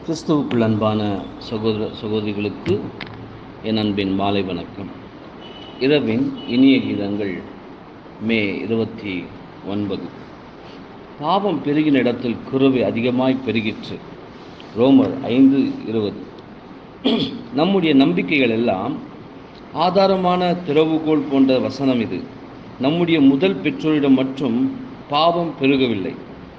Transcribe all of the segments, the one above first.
கிறிஸ்துவுக்குள் அன்பான சகோதர சகோதரிகளுக்கு என் அன்பின் மாலை வணக்கம் இரவின் இனிய கீதங்கள் மே இருபத்தி ஒன்பது பாவம் பெருகின இடத்தில் குருவை அதிகமாய் பெருகிற்று ரோமர் ஐந்து இருபது நம்முடைய நம்பிக்கைகள் எல்லாம் ஆதாரமான திறவுகோல் போன்ற வசனம் இது நம்முடைய முதல் பெற்றோரிடம் மற்றும் பாவம் பெருகவில்லை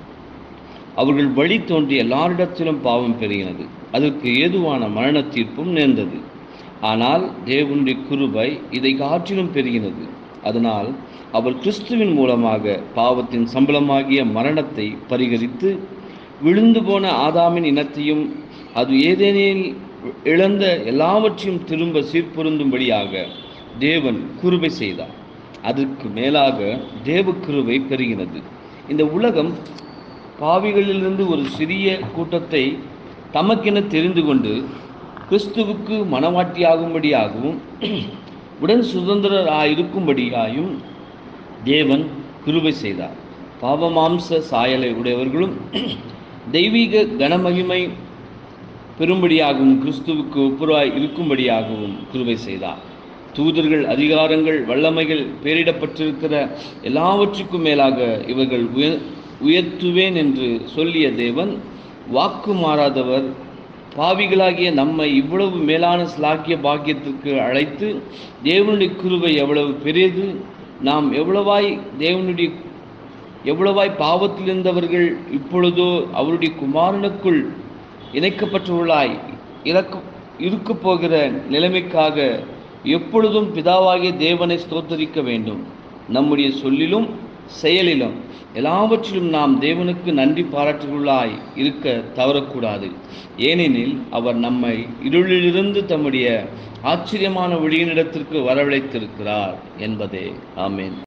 அவர்கள் வழி தோன்றிய எல்லாரிடத்திலும் பாவம் பெருகினது அதற்கு ஏதுவான மரண தீர்ப்பும் நேர்ந்தது ஆனால் தேவனுடைய குருபை இதை காற்றிலும் பெருகினது அதனால் அவர் கிறிஸ்துவின் மூலமாக பாவத்தின் சம்பளமாகிய மரணத்தை பரிகரித்து விழுந்து போன ஆதாமின் இனத்தையும் அது ஏதேனில் இழந்த எல்லாவற்றையும் திரும்ப சீர்பொருந்தும்படியாக தேவன் குருபை செய்தார் அதற்கு மேலாக தேவ குருவை பெருகினது இந்த உலகம் பாவிகளிலிருந்து ஒரு சிறிய கூட்டத்தை தமக்கென தெரிந்து கொண்டு கிறிஸ்துவுக்கு மனவாட்டியாகும்படியாகவும் உடன் சுதந்திரராயிருக்கும்படியாயும் தேவன் கிருபை செய்தார் பாவமாம்ச சாயலை உடையவர்களும் தெய்வீக கனமகிமை பெரும்படியாகவும் கிறிஸ்துவுக்கு ஒப்புராய் இருக்கும்படியாகவும் கிருபை செய்தார் தூதர்கள் அதிகாரங்கள் வல்லமைகள் பெயரிடப்பட்டிருக்கிற எல்லாவற்றுக்கும் மேலாக இவர்கள் உய உயர்த்துவேன் என்று சொல்லிய தேவன் வாக்கு மாறாதவர் பாவிகளாகிய நம்மை இவ்வளவு மேலான ஸ்லாக்கிய பாக்கியத்திற்கு அழைத்து தேவனுடைய குருவை எவ்வளவு பெரியது நாம் எவ்வளவாய் தேவனுடைய எவ்வளவாய் பாவத்தில் இருந்தவர்கள் இப்பொழுதோ அவருடைய குமாரனுக்குள் இணைக்கப்பட்டுள்ளாய் இறக்க இருக்கப் போகிற நிலைமைக்காக எப்பொழுதும் பிதாவாகிய தேவனை ஸ்தோத்தரிக்க வேண்டும் நம்முடைய சொல்லிலும் செயலிலும் எல்லாவற்றிலும் நாம் தேவனுக்கு நன்றி பாராட்டுகளாய் இருக்க தவறக்கூடாது ஏனெனில் அவர் நம்மை இருளிலிருந்து தம்முடைய ஆச்சரியமான ஒளியினிடத்திற்கு வரவழைத்திருக்கிறார் என்பதே ஆமேன்